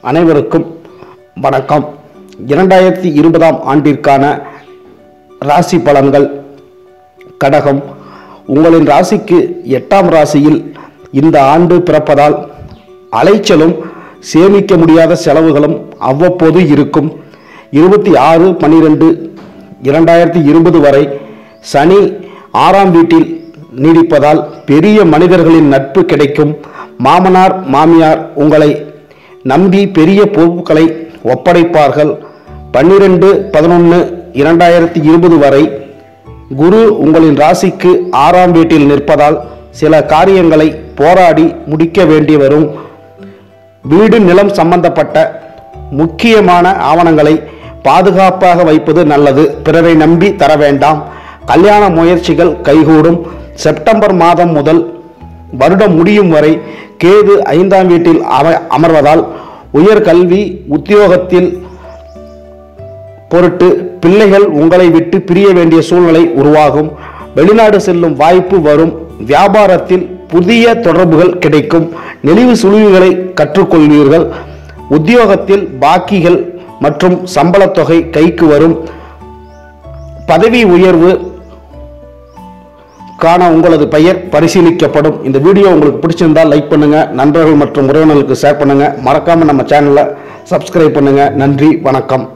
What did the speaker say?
அனைவருக்கும் வணக்கம் இரண்டாயிரத்தி இருபதாம் ஆண்டிற்கான ராசி பலன்கள் கடகம் உங்களின் ராசிக்கு எட்டாம் ராசியில் இந்த ஆண்டு பிறப்பதால் அலைச்சலும் சேமிக்க முடியாத செலவுகளும் அவ்வப்போது இருக்கும் இருபத்தி ஆறு பன்னிரெண்டு இரண்டாயிரத்தி இருபது வரை சனி ஆறாம் வீட்டில் நீடிப்பதால் பெரிய மனிதர்களின் நட்பு கிடைக்கும் மாமனார் மாமியார் உங்களை நம்பி பெரிய பொறுப்புகளை ஒப்படைப்பார்கள் பன்னிரெண்டு பதினொன்று இரண்டாயிரத்தி இருபது வரை குரு உங்களின் ராசிக்கு ஆறாம் வீட்டில் நிற்பதால் சில காரியங்களை போராடி முடிக்க வேண்டி வரும் வீடு நிலம் சம்பந்தப்பட்ட முக்கியமான ஆவணங்களை பாதுகாப்பாக வைப்பது நல்லது பிறரை நம்பி தர வேண்டாம் கல்யாண முயற்சிகள் கைகூடும் செப்டம்பர் மாதம் முதல் வருடம் முடியும் வரை கேது ஐந்தாம் வீட்டில் அம அமர்வதால் உயர்கல்வி உத்தியோகத்தில் பொருட்டு பிள்ளைகள் உங்களை விட்டு பிரிய வேண்டிய சூழ்நிலை உருவாகும் வெளிநாடு செல்லும் வாய்ப்பு வரும் வியாபாரத்தில் புதிய தொடர்புகள் கிடைக்கும் நெளிவு சுழிவுகளை கற்றுக்கொள்வீர்கள் உத்தியோகத்தில் பாக்கிகள் மற்றும் சம்பளத் தொகை கைக்கு வரும் பதவி உயர்வு காண உங்களது பெயர் பரிசீலிக்கப்படும் இந்த வீடியோ உங்களுக்கு பிடிச்சிருந்தால் லைக் பண்ணுங்க நண்பர்கள் மற்றும் உறவினர்களுக்கு ஷேர் பண்ணுங்க மறக்காம நம்ம சேனலை சப்ஸ்கிரைப் பண்ணுங்க நன்றி வணக்கம்